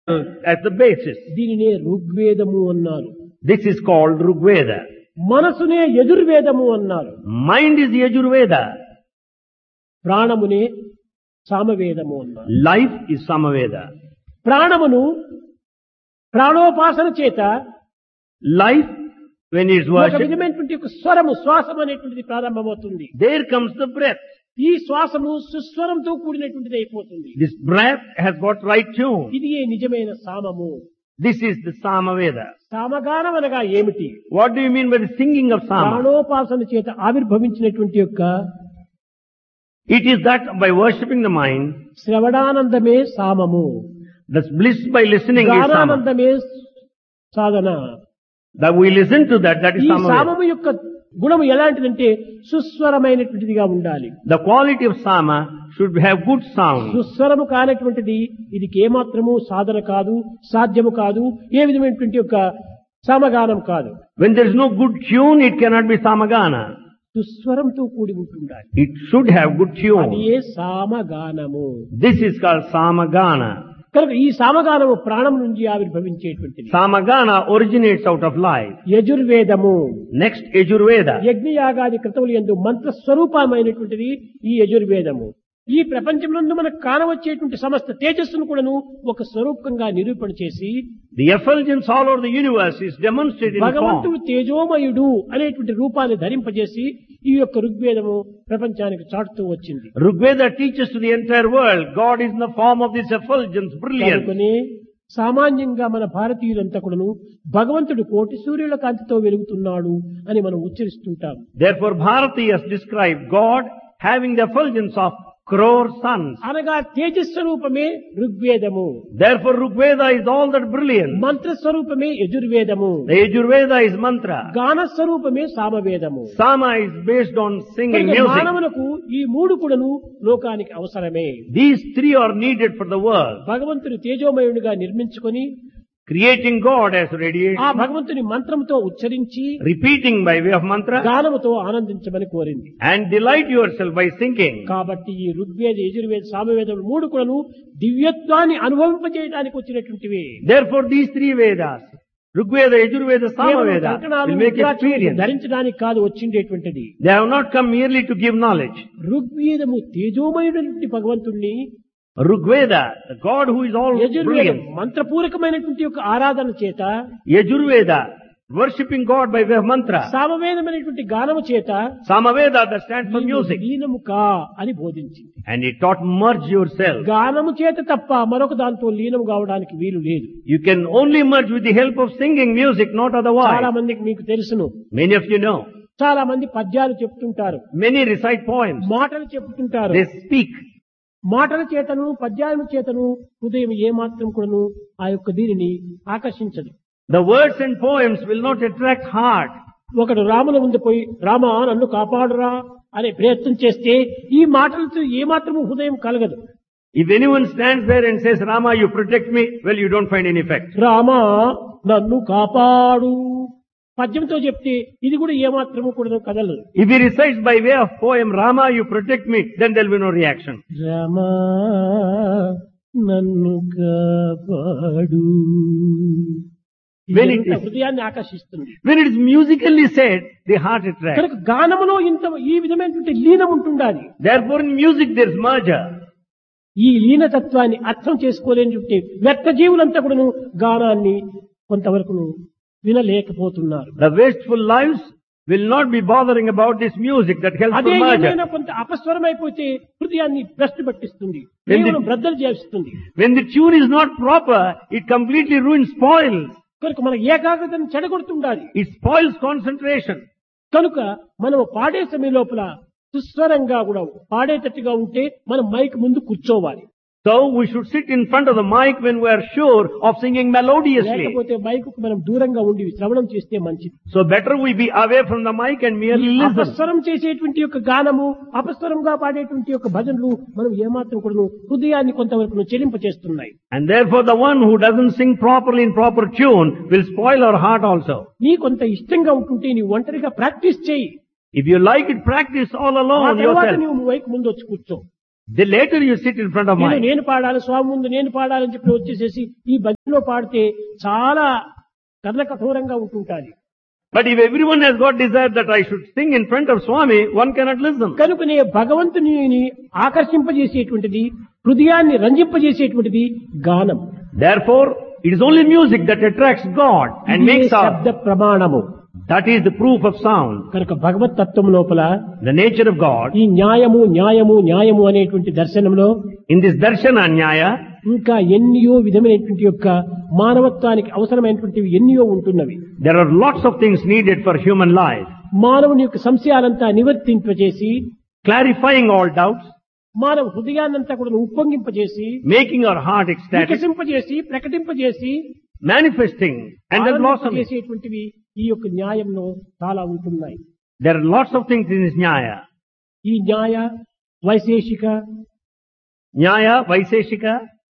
as the basis. దీనినే ఋగ్వేదము అన్నారు This is called Rigveda. మనసునే యజుర్వేదము అన్నారు Mind is Yajurveda. ప్రాణమునే సామవేదము అన్నారు Life is Samaveda. ప్రాణమును ప్రాణోపాసన చేత Life, when it's ఒక worshipped, విధమైనటువంటి ఒక స్వరము శ్వాసం అనేటువంటిది ప్రారంభమవుతుంది there comes the breath. ఈ శ్వాసము సుస్వరంతో కూడినటువంటిది అయిపోతుంది This breath has got right tune. ఇది ఏ నిజమైన సామము This is the Samaveda. సామగానం అనగా ఏమిటి What do you mean by the singing of Sama? ప్రాణోపాసన చేత ఆవిర్భవించినటువంటి యొక్క It is that by worshipping the mind, శ్రవణానందమే సామము that's bliss by listening is Sama. గానానందమే Sadhana That we listen to that, that is ఈ Samaveda. సామము యొక్క గుణము ఎలాంటిదంటే సుస్వరమైనటువంటిదిగా ఉండాలి The quality of Sama should have good sound. సుస్వరము కానటువంటిది ఇది ఏమాత్రము సాధన కాదు సాధ్యము కాదు ఏ విధమైనటువంటి యొక్క సమగానం కాదు When there is no good tune, it cannot be Samagana. సుస్వరంతో కూడి ఉంటుండాలి It should have good అది tune. A సామగానము This is called Samagana. కనుక ఈ సామగానము ప్రాణం నుంచి ఆవిర్భవించేటువంటిది Samagana originates out of life. యజుర్వేదము Next, Yajurveda. యజ్ఞయాగాది కృతములు ఎందు మంత్ర స్వరూపమైనటువంటిది ఈ యజుర్వేదము ఈ ప్రపంచంలో మనకు కానవచ్చేటువంటి సమస్త తేజస్సును కూడాను ఒక స్వరూపంగా నిరూపణ చేసి The effulgence all over the universe is demonstrated in భగవంతుడు form. తేజోమయుడు అనేటువంటి రూపాన్ని ధరింపజేసి ఈ యొక్క ఋగ్వేదము ప్రపంచానికి చాటుతూ వచ్చింది Rigveda teaches to the entire world, God is in the form of this effulgence, brilliance. కనుకనే సామాన్యంగా మన భారతీయులంతా కూడాను భగవంతుడు కోటి సూర్యుల కాంతితో వెలుగుతున్నాడు అని మనం ఉచ్చరిస్తుంటాం Therefore, Bharati has described God having the effulgence of crore suns. అనగా తేజస్వరూపమే ఋగ్వేదము Therefore, Rigveda is all that brilliant. మంత్ర స్వరూపమే యజుర్వేదము The Yajurveda is mantra. గాన స్వరూపమే సామవేదము Sama is based on singing కనుక music. మానవులకు ఈ మూడు కూడాను లోకానికి అవసరమే These three are needed for the world. భగవంతుని తేజోమయునిగా నిర్మించుకొని Creating God as ఆ radiation, భగవంతుని మంత్రంతో ఉచ్చరించి repeating by way of mantra, గానముతో ఆనందించమని కోరింది and delight yourself by singing. కాబట్టి ఈ ఋగ్వేద యజుర్వేద సామవేదములు మూడు కూడాను దివ్యత్వాన్ని అనుభవింపజేయడానికి వచ్చినటువంటివి Therefore, these three Vedas, Rigveda, Yajurveda, కేవలం Samaveda, కంకణాలు, will make రుద్రాక్షలు experience. ధరించడానికి కాదు వచ్చిండేటువంటిది They have not come merely to give knowledge. ఋగ్వేదము తేజోమయుడైనటువంటి భగవంతుణ్ణి Rigveda, the God who is all యజుర్వేదం brilliant. మంత్రపూరకమైనటువంటి యొక్క ఆరాధన చేత Yajurveda, worshipping God by way of mantra. సామవేదమైనటువంటి గానము చేత Samaveda, that stands for నీవు music. లీనము కా అని బోధించింది And it taught merge yourself. గానము చేత తప్ప మరొక దాంతో లీనం కావడానికి వీలు లేదు You can only merge with the help of singing music, not చాలా otherwise. మందికి మీకు తెలుసును Many of you know. చాలా మంది పద్యాలు చెప్తుంటారు Many recite poems. మాటలు చెప్తుంటారు They speak. మాటల చేతను పద్యాల చేతను హృదయం ఏమాత్రం కూడాను ఆ యొక్క దీనిని ఆకర్షించదు The words and poems will not attract heart. ఒకడు రాముల ముందు పోయి రామా నన్ను కాపాడురా అనే ప్రయత్నం చేస్తే ఈ మాటలతో ఏమాత్రము హృదయం కలగదు If anyone stands there and says, Rama, you protect me, well, you don't find any effect. Rama నన్ను కాపాడు పద్యంతో చెప్తే ఇది కూడా ఏమాత్రము కూడా కదలదు If he recites by way of poem, Rama, you protect me, then there will be no reaction. Rama నన్ను కాపాడు When it ఇదంతా is- హృదయాన్ని ఆకర్షిస్తుంది When it is musically said, the heart attracts. కనుక గానములో ఇంత ఈ విధమైనటువంటి లీనం ఉంటుండాలి Therefore, in music there is merger. ఈ లీనతత్వాన్ని అర్థం చేసుకోలేని వ్యర్థ జీవులంతా కూడాను గానాన్ని కొంతవరకు వినలేకపోతున్నారు The wasteful lives will not be bothering about this music that helps అదే for merger. ఏమైనా కొంత అపస్వరం అయిపోతే హృదయాన్ని భ్రష్టు పట్టిస్తుంది When the- కేవలం బ్రద్దలు చేస్తుంది When the tune is not proper, it completely ruins, spoils. కనుక మన ఏకాగ్రతను చెడగొడుతుండాలి It spoils concentration. కనుక మనం పాడే సమయం లోపల సుస్వరంగా కూడా పాడేటట్టుగా ఉంటే మనం మైక్ ముందు కూర్చోవాలి So we should sit in front of the mic when we are sure of singing melodiously. లేకపోతే మైక్ మనం దూరంగా ఉండి శ్రవణం చేస్తే మంచిది So better we be away from the mic and merely listen. అపస్వరం చేసేటువంటి యొక్క గానము అపస్వరంగా పాడేటువంటి యొక్క భజనలు మనం ఏమాత్రం కూడా హృదయాన్ని కొంతవరకు చెలింప చేస్తున్నాయి And therefore the one who doesn't sing properly in proper tune will spoil our heart also. నీ కొంత ఇష్టంగా ఉంటుంటే నీ ఒంటరిగా ప్రాక్టీస్ చేయి If you like it, practice all ఆ alone తర్వాత yourself. నువ్వు మైక్ ముందు వచ్చి కూర్చో The later you sit in front of నేను mind, నేను పాడాలి స్వామి ముందు నేను పాడాలని చెప్పి వచ్చేసేసి ఈ భజనలో పాడితే చాలా కర్ణ కఠోరంగా ఉంటుంటాది but if everyone has got desire that I should sing in front of Swami, one cannot listen. కనుకనే భగవంతుని ఆకర్షింపజేసేటువంటిది హృదయాన్ని రంజింపజేసేటువంటిది గానం Therefore, it is only music that attracts God and ఇదే makes శబ్ద our, ప్రమాణము that is the proof of sound. కనుక భగవత్ తత్వం లోపల The nature of God, ఈ న్యాయము న్యాయము న్యాయము అనేటువంటి దర్శనంలో in this darshana nyaya, ఇంకా ఎన్నియో విధమైనటువంటి యొక్క మానవత్వానికి అవసరమైనటువంటివి ఎన్నియో ఉంటున్నవి there are lots of things needed for human life. మానవుని యొక్క సంశయాలంతా నివర్తింపజేసి Clarifying all doubts, మానవ హృదయాన్నంతా కూడా ఉప్పొంగింపజేసి making our heart ecstatic, వికసింపజేసి ప్రకటింపజేసి manifesting and then blossoming. చేసేటువంటివి ఈ యొక్క న్యాయంలో చాలా ఉంటున్నాయి There are lots of things in this nyaya. ఈ న్యాయ వైశేషిక Nyaya, Vaiseshika,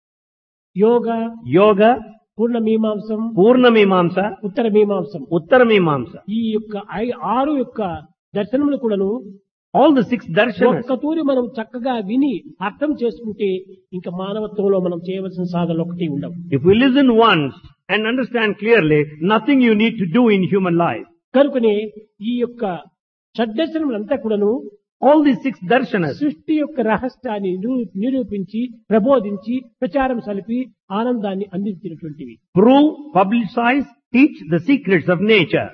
యోగ Yoga, పూర్ణ మీమాంసం Purna Mimamsa, ఉత్తర మీమాంసం Uttara Mimamsa. ఈ యొక్క ఐ- ఆరు యొక్క దర్శనములు కూడాను All the six darshanas. ఒక్క తూరి మనం చక్కగా విని అర్థం చేసుకుంటే ఇంకా మానవత్వంలో మనం చేయవలసిన సాధనలు ఒకటి ఉండవు If we listen once and understand clearly, nothing you need to do in human life. కనుకనే ఈ యొక్క షడ్దర్శనములంతా కూడాను All these six darshanas సృష్టి యొక్క రహస్యాన్ని నిరూ- నిరూపించి ప్రబోధించి ప్రచారం సలిపి ఆనందాన్ని అందించినటువంటివి prove, publicize, teach the secrets of nature.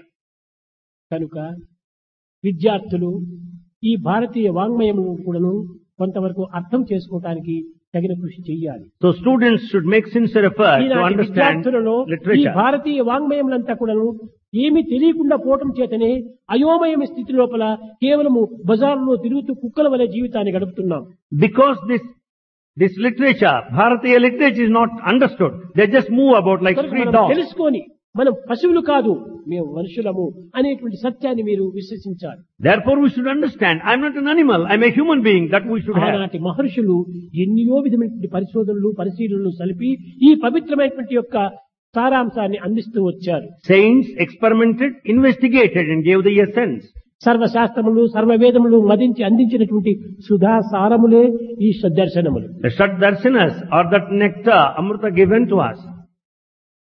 కనుక విద్యార్థులు ఈ భారతీయ వాంగ్మయములను కూడాను కొంతవరకు అర్థం చేసుకోవటానికి తగిన కృషి చేయాలి So students should make sincere effort to ఈనాటి understand విద్యార్థులలో ఈ literature. భారతీయ వాంగ్మయములంతా కూడాను ఏమీ తెలియకుండా పోవటం చేతనే అయోమయ స్థితి లోపల కేవలము బజార్లో తిరుగుతూ కుక్కల వలె జీవితాన్ని గడుపుతున్నాం Because this, this literature, Bharatiya literature is not understood. They just move about like కనుక street మనం dogs. తెలుసుకొని మనం పశువులు కాదు మేము మనుషులము అనేటువంటి సత్యాన్ని మీరు విశ్వసించాలి Therefore we should understand, I'm not an animal, I'm a human being, that we should have. ఆనాటి మహర్షులు ఎన్నో విధమైనటువంటి పరిశోధనలు పరిశీలనలు సలిపి ఈ పవిత్రమైనటువంటి యొక్క సారాంశాన్ని అందిస్తూ వచ్చారు Saints experimented, investigated and gave the essence. సర్వశాస్త్రములు సర్వవేదములు మదించి అందించినటువంటి సుధా సారములే ఈ సద్దర్శనములు The Shad Darshanas are that nectar, Amrita given to us.